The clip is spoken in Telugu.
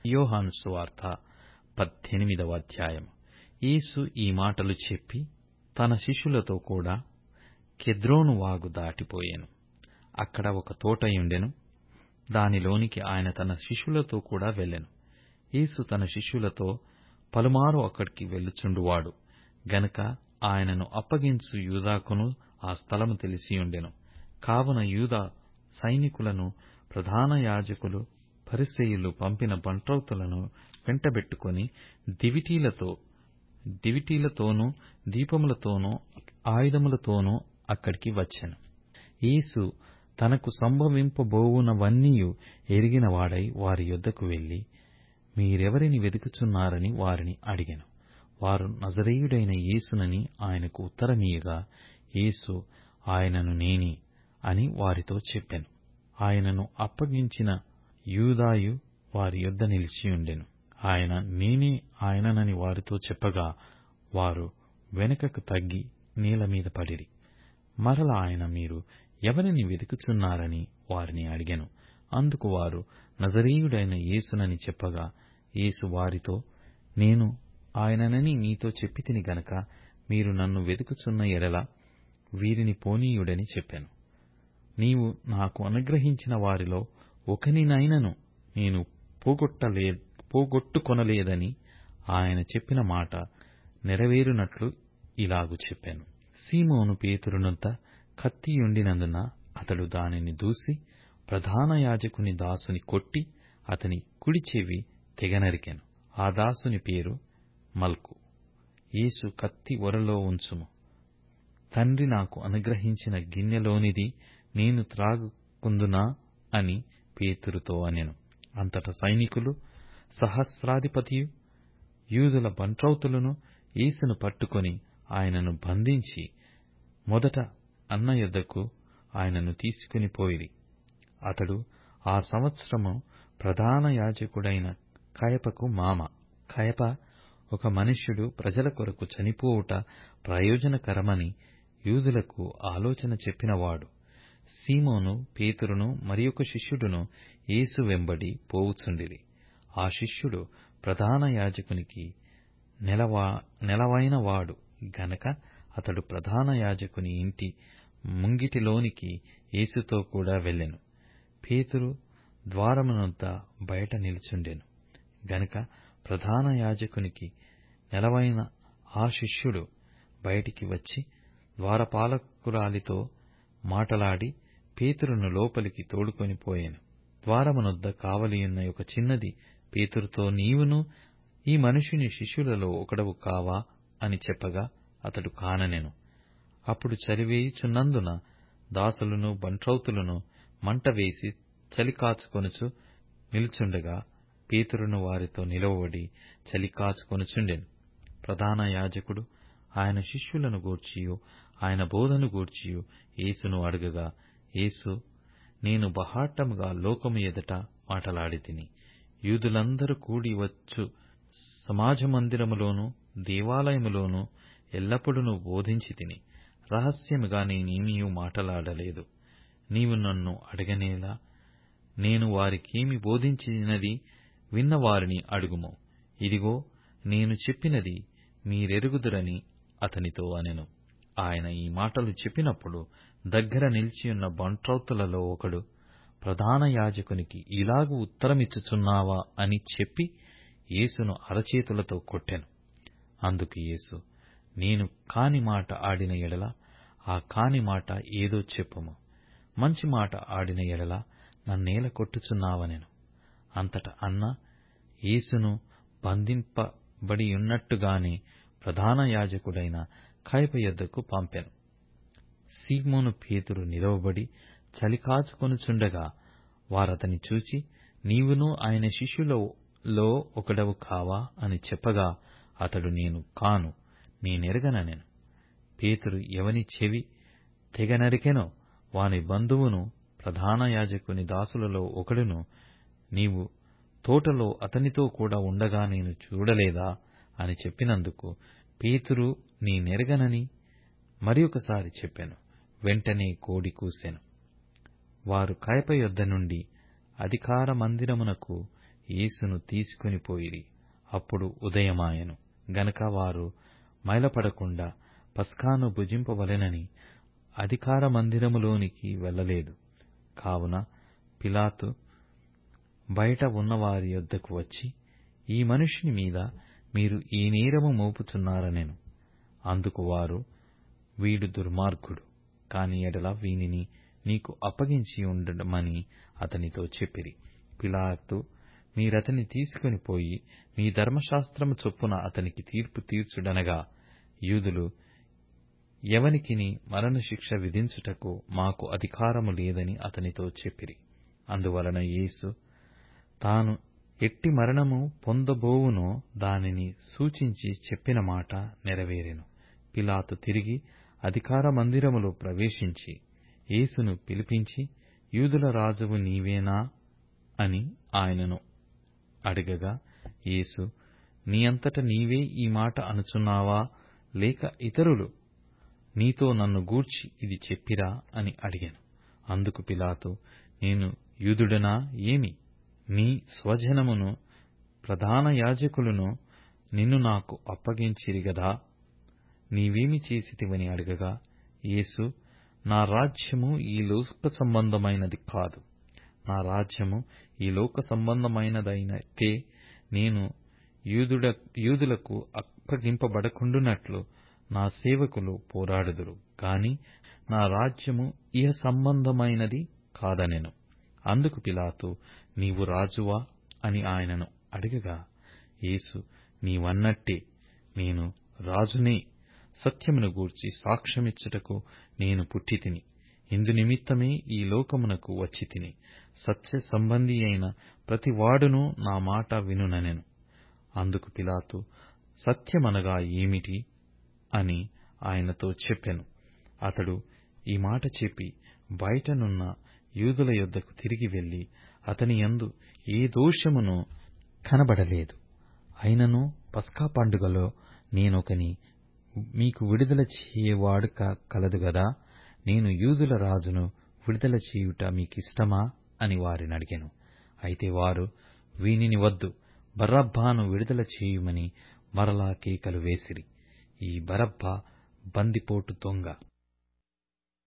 యోహాను సువార్త పద్దెనిమిదవ అధ్యాయం యేసు ఈ మాటలు చెప్పి తన శిష్యులతో కూడా కెద్రోను వాగు దాటిపోయెను అక్కడ ఒక తోటయుండెను దానిలోనికి ఆయన తన శిష్యులతో కూడా వెళ్ళెను యేసు తన శిష్యులతో పలుమారు అక్కడికి వెళ్ళుచుండువాడు గనుక ఆయనను అప్పగించు యూదాకును ఆ స్థలము తెలిసియుండెను కావున యూదా సైనికులను ప్రధాన యాజకులు పరిసయ్యులు పంపిన బంట్రౌతులను వెంటబెట్టుకుని దివిటీలతో దివిటీలతోనూ దీపములతోనూ ఆయుధములతోనూ అక్కడికి వచ్చెను యేసు తనకు సంభవింపబోవునవన్నీయు ఎరిగినవాడై వారి యొద్దకు వెళ్లి మీరెవరిని వెదుకుచున్నారని వారిని అడిగెను వారు నజరేయుడైన యేసునని ఆయనకు ఉత్తరమియ్యగా యేసు ఆయనను నేనే అని వారితో చెప్పెను ఆయనను అప్పగించిన యూదాయు వారి యొద్ద నిలిచియుండెను ఆయన నేనే ఆయననని వారితో చెప్పగా వారు వెనుకకు తగ్గి నేలమీద పడిరి మరల ఆయన మీరు ఎవరిని వెదుకుచున్నారని వారిని అడిగెను అందుకు వారు నజరేయుడైన యేసునని చెప్పగా యేసు వారితో నేను ఆయననని మీతో చెప్పితిని గనక మీరు నన్ను వెదుకుచున్న ఎడల వీరిని పోనీయుడని చెప్పెను నీవు నాకు అనుగ్రహించిన వారిలో ఒకనినైనను నేను పోగొట్టలే పోగొట్టుకొనలేదని ఆయన చెప్పిన మాట నెరవేరునట్లు ఇలాగు చెప్పాను సీమోను పేతురునొద్ద కత్తియుండినందున అతడు దానిని దూసి ప్రధాన యాజకుని దాసుని కొట్టి అతని కుడి చెవి తెగనరికెను ఆ దాసుని పేరు మల్కు యేసు కత్తి ఒరలో ఉంచుము తండ్రి నాకు అనుగ్రహించిన గిన్నెలోనిది నేను త్రాగుకుందునా అని పేతురుతో అనెను అంతట సైనికులు సహస్రాధిపతియు యూదుల బంట్రౌతులను యేసును పట్టుకొని ఆయనను బంధించి మొదట అన్న యొద్దకు ఆయనను తీసుకుని పోయిరి అతడు ఆ సంవత్సరము ప్రధాన యాజకుడైన కయపకు మామ కయప ఒక మనుష్యుడు ప్రజల కొరకు చనిపోవుట ప్రయోజనకరమని యూదులకు ఆలోచన చెప్పినవాడు సీమోను పేతురును మరియొక శిష్యుడును యేసు వెంబడి పోవుచుండిరి ఆ శిష్యుడు ప్రధాన యాజకునికి నెలవా నెలవైన వాడు గనక అతడు ప్రధాన యాజకుని ఇంటి ముంగిటిలోనికి యేసుతో కూడా వెళ్ళెను పేతురు ద్వారమునొద్ద బయట నిలుచుండెను గనుక ప్రధాన యాజకునికి నెలవైన ఆ శిష్యుడు బయటికి వచ్చి ద్వారపాలకురాలితో మాటలాడి పేతురును లోపలికి తోడుకొని పోయెను ద్వారమునొద్ద కావలియున్న ఒక చిన్నది పేతురుతో నీవును ఈ మనుషుని శిష్యులలో ఒకడవు కావా అని చెప్పగా అతడు కాననెను అప్పుడు చలివేయుచున్నందున దాసులను బంట్రౌతులను మంట వేసి చలి కాచుకొనుచు నిల్చుండగా పేతురును వారితో నిలవబడి చలి కాచుకొనుచుండెను ప్రధాన యాజకుడు ఆయన శిష్యులను గూర్చియు ఆయన బోధను గూర్చియు యేసును అడగగా యేసు నేను బహాట్టముగా లోకము ఎదుట మాటలాడితిని యూదులందరూ కూడి వచ్చు సమాజమందిరములోను దేవాలయములోను ఎల్లప్పుడూ బోధించి తిని రహస్యముగా నేనేమీ మాటలాడలేదు నీవు నన్ను అడగనేలా నేను వారికేమి బోధించినది విన్నవారిని అడుగుము ఇదిగో నేను చెప్పినది మీరెరుగుదురని అతనితో అనెను ఆయన ఈ మాటలు చెప్పినప్పుడు దగ్గర నిలిచియున్న బంట్రౌతులలో ఒకడు ప్రధాన యాజకునికి ఇలాగు ఉత్తరమిచ్చుచున్నావా అని చెప్పి యేసును అరచేతులతో కొట్టెను అందుకు యేసు నేను కాని మాట ఆడిన ఎడల ఆ కాని మాట ఏదో చెప్పుము మంచి మాట ఆడిన ఎడల నన్నేల కొట్టుచున్నావనెను అంతట అన్న యేసును బంధింపబడియున్నట్టుగానే ప్రధాన యాజకుడైన కయప యొద్దకు పంపెను సీమోను పేతురు నిలవబడి చలి కాచుకొనుచుండగా వారతని చూచి నీవును ఆయన శిష్యులలో ఒకడవు కావా అని చెప్పగా అతడు నేను కాను నేనెరగననెను పేతురు ఎవని చెవి తెగ నరికెనో వాని బంధువును ప్రధాన యాజకుని దాసులలో ఒకడును నీవు తోటలో అతనితో కూడా ఉండగా నేను చూడలేదా అని చెప్పినందుకు పేతురు నీ నెరగనని మరి ఒకసారి చెప్పెను వెంటనే కోడి కూసెను వారు కయప యొద్ద నుండి అధికార మందిరమునకు యేసును తీసుకొని పోయిరి అప్పుడు ఉదయమాయెను గనుక వారు మైలపడకుండా పస్కాను భుజింపవలెనని అధికార మందిరములోనికి వెళ్ళలేదు కావున పిలాతు బయట ఉన్నవారి యొద్దకు వచ్చి ఈ మనుష్యుని మీద మీరు ఈ నేరము మోపుచున్నారనెను అందుకు వారు వీడు దుర్మార్గుడు కాని ఎడల వీనిని నీకు అప్పగించి ఉండమని అతనితో చెప్పిరి పిలాతు మీరతని తీసుకొని పోయి మీ ధర్మశాస్త్రము చొప్పున అతనికి తీర్పు తీర్చుడనగా యూదులు ఎవనికిని మరణశిక్ష విధించుటకు మాకు అధికారము లేదని అతనితో చెప్పిరి అందువలన యేసు తాను ఎట్టి మరణము పొందబోవునో దానిని సూచించి చెప్పిన మాట నెరవేరెను పిలాతు తిరిగి అధికార మందిరములో ప్రవేశించి యేసును పిలిపించి యూదుల రాజువు నీవేనా అని ఆయనను అడగగా యేసు నీ అంతట నీవే ఈ మాట అనుచున్నావా లేక ఇతరులు నీతో నన్ను గూర్చి ఇది చెప్పిరా అని అడిగాను అందుకు పిలాతు నేను యూదుడనా ఏమి నీ స్వజనమును ప్రధాన యాజకులను నిన్ను నాకు అప్పగించిరి గదా నీవేమి చేసితివని అడగగా యేసు నా రాజ్యము ఈ లోక సంబంధమైనది కాదు నా రాజ్యము ఈ లోక సంబంధమైనదైతే నేను యూదుడ యూదులకు అప్పగింపబడకుండునట్లు నా సేవకులు పోరాడుదురు కాని నా రాజ్యము ఇహ సంబంధమైనది కాదనెను అందుకు పిలాతు నీవు రాజువా అని ఆయనను అడగగా యేసు నీవన్నట్టే నేను రాజునే సత్యమును గూర్చి సాక్ష్యమిచ్చుటకు నేను పుట్టితిని ఇందునిమిత్తమే ఈ లోకమునకు వచ్చితిని సత్య సంబంధి అయిన ప్రతివాడును నా మాట వినుననెను అందుకు పిలాతు సత్యమనగా ఏమిటి అని ఆయనతో చెప్పెను అతడు ఈ మాట చెప్పి బయటనున్న యూదుల యొద్దకు తిరిగి వెళ్లి అతని యందు ఏ దోషమును కనబడలేదు అయినను పస్కా పండుగలో నేనొకని మీకు విడుదల చేయవాడు కలదు గదా నేను యూదుల రాజును విడుదల చేయుట మీకిష్టమా అని వారినడిగెను అయితే వారు వీనిని వద్దు బరబ్బను విడుదల చేయుమని మరలా కేకలు వేసిరి ఈ బరబ్బ బందిపోటు దొంగ